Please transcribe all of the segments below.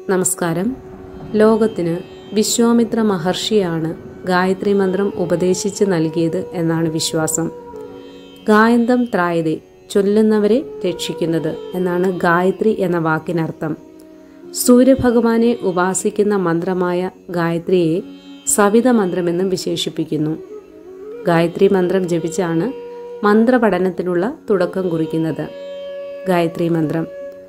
നമസ്കാരം ലോകത്തിന് വിശ്വാമിത്ര മഹർഷിയാണ് ഗായത്രി മന്ത്രം ഉപദേശിച്ച് നൽകിയത് എന്നാണ് വിശ്വാസം ഗായന്തം ത്രായതേ ചൊല്ലുന്നവരെ രക്ഷിക്കുന്നത് എന്നാണ് ഗായത്രി എന്ന വാക്കിനർത്ഥം സൂര്യഭഗവാനെ ഉപാസിക്കുന്ന മന്ത്രമായ ഗായത്രിയെ സവിത മന്ത്രമെന്നും വിശേഷിപ്പിക്കുന്നു ഗായത്രി മന്ത്രം ജപിച്ചാണ് മന്ത്രപഠനത്തിനുള്ള തുടക്കം കുറിക്കുന്നത് ഗായത്രി മന്ത്രം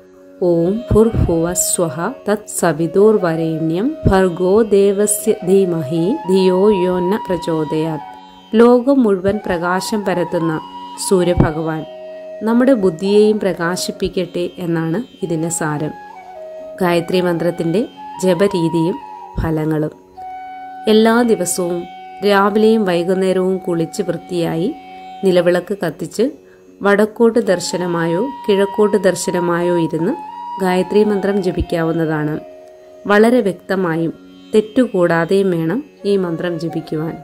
ഓം ഭുർഭുവ സ്വഹ തത് സവിതോർവരേണ്യം ഭർഗോ ദേവസ്യ ധീമഹി ധിയോ യോന്ന പ്രചോദയാത് ലോകം മുഴുവൻ പ്രകാശം പരത്തുന്ന സൂര്യഭഗവാൻ നമ്മുടെ ബുദ്ധിയെയും പ്രകാശിപ്പിക്കട്ടെ എന്നാണ് ഇതിന്റെ സാരം ഗായത്രി മന്ത്രത്തിന്റെ ജപരീതിയും ഫലങ്ങളും എല്ലാ ദിവസവും രാവിലെയും വൈകുന്നേരവും കുളിച്ച് വൃത്തിയായി നിലവിളക്ക് കത്തിച്ച് വടക്കോട്ട് ദർശനമായോ കിഴക്കോട്ട് ദർശനമായോ ഇരുന്ന് ഗായത്രി മന്ത്രം ജപിക്കാവുന്നതാണ് വളരെ വ്യക്തമായും തെറ്റുകൂടാതെയും വേണം ഈ മന്ത്രം ജപിക്കുവാൻ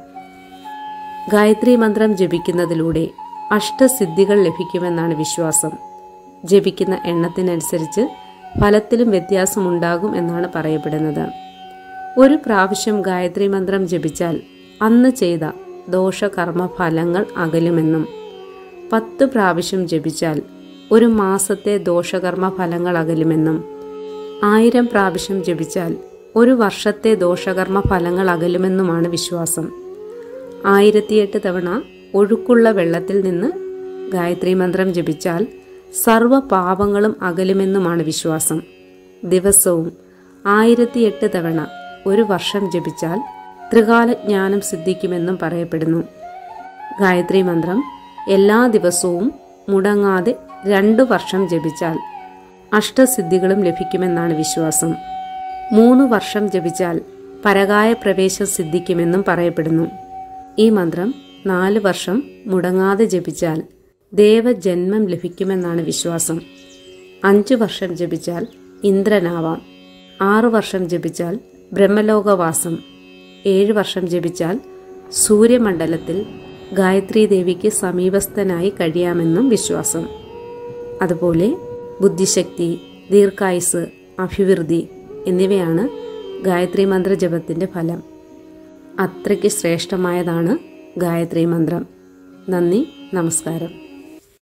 ഗായത്രി മന്ത്രം ജപിക്കുന്നതിലൂടെ അഷ്ടസിദ്ധികൾ ലഭിക്കുമെന്നാണ് വിശ്വാസം ജപിക്കുന്ന എണ്ണത്തിനനുസരിച്ച് ഫലത്തിലും വ്യത്യാസമുണ്ടാകും എന്നാണ് പറയപ്പെടുന്നത് ഒരു പ്രാവശ്യം ഗായത്രി മന്ത്രം ജപിച്ചാൽ അന്ന് ചെയ്ത ദോഷകർമ്മ ഫലങ്ങൾ അകലുമെന്നും പത്ത് പ്രാവശ്യം ജപിച്ചാൽ ഒരു മാസത്തെ ദോഷകർമ്മ ഫലങ്ങൾ അകലുമെന്നും ആയിരം പ്രാവശ്യം ജപിച്ചാൽ ഒരു വർഷത്തെ ദോഷകർമ്മ ഫലങ്ങൾ അകലുമെന്നുമാണ് വിശ്വാസം ആയിരത്തിയെട്ട് തവണ ഒഴുക്കുള്ള വെള്ളത്തിൽ നിന്ന് ഗായത്രി മന്ത്രം ജപിച്ചാൽ സർവ പാപങ്ങളും അകലുമെന്നുമാണ് വിശ്വാസം ദിവസവും ആയിരത്തിയെട്ട് തവണ ഒരു വർഷം ജപിച്ചാൽ ത്രികാല ജ്ഞാനം സിദ്ധിക്കുമെന്നും പറയപ്പെടുന്നു ഗായത്രി മന്ത്രം എല്ലാ ദിവസവും മുടങ്ങാതെ രണ്ടു വർഷം ജപിച്ചാൽ അഷ്ടസിദ്ധികളും ലഭിക്കുമെന്നാണ് വിശ്വാസം മൂന്ന് വർഷം ജപിച്ചാൽ പരകായ പ്രവേശം സിദ്ധിക്കുമെന്നും പറയപ്പെടുന്നു ഈ മന്ത്രം നാല് വർഷം മുടങ്ങാതെ ജപിച്ചാൽ ദേവജന്മം ലഭിക്കുമെന്നാണ് വിശ്വാസം അഞ്ചു വർഷം ജപിച്ചാൽ ഇന്ദ്രനാവാം ആറു വർഷം ജപിച്ചാൽ ബ്രഹ്മലോകവാസം ഏഴു വർഷം ജപിച്ചാൽ സൂര്യമണ്ഡലത്തിൽ ഗായത്രി ദേവിക്ക് സമീപസ്ഥനായി കഴിയാമെന്നും വിശ്വാസം അതുപോലെ ബുദ്ധിശക്തി ദീർഘായുസ് അഭിവൃദ്ധി എന്നിവയാണ് ഗായത്രി മന്ത്ര ജപത്തിന്റെ ഫലം അത്രയ്ക്ക് ശ്രേഷ്ഠമായതാണ് ഗായത്രി മന്ത്രം നന്ദി നമസ്കാരം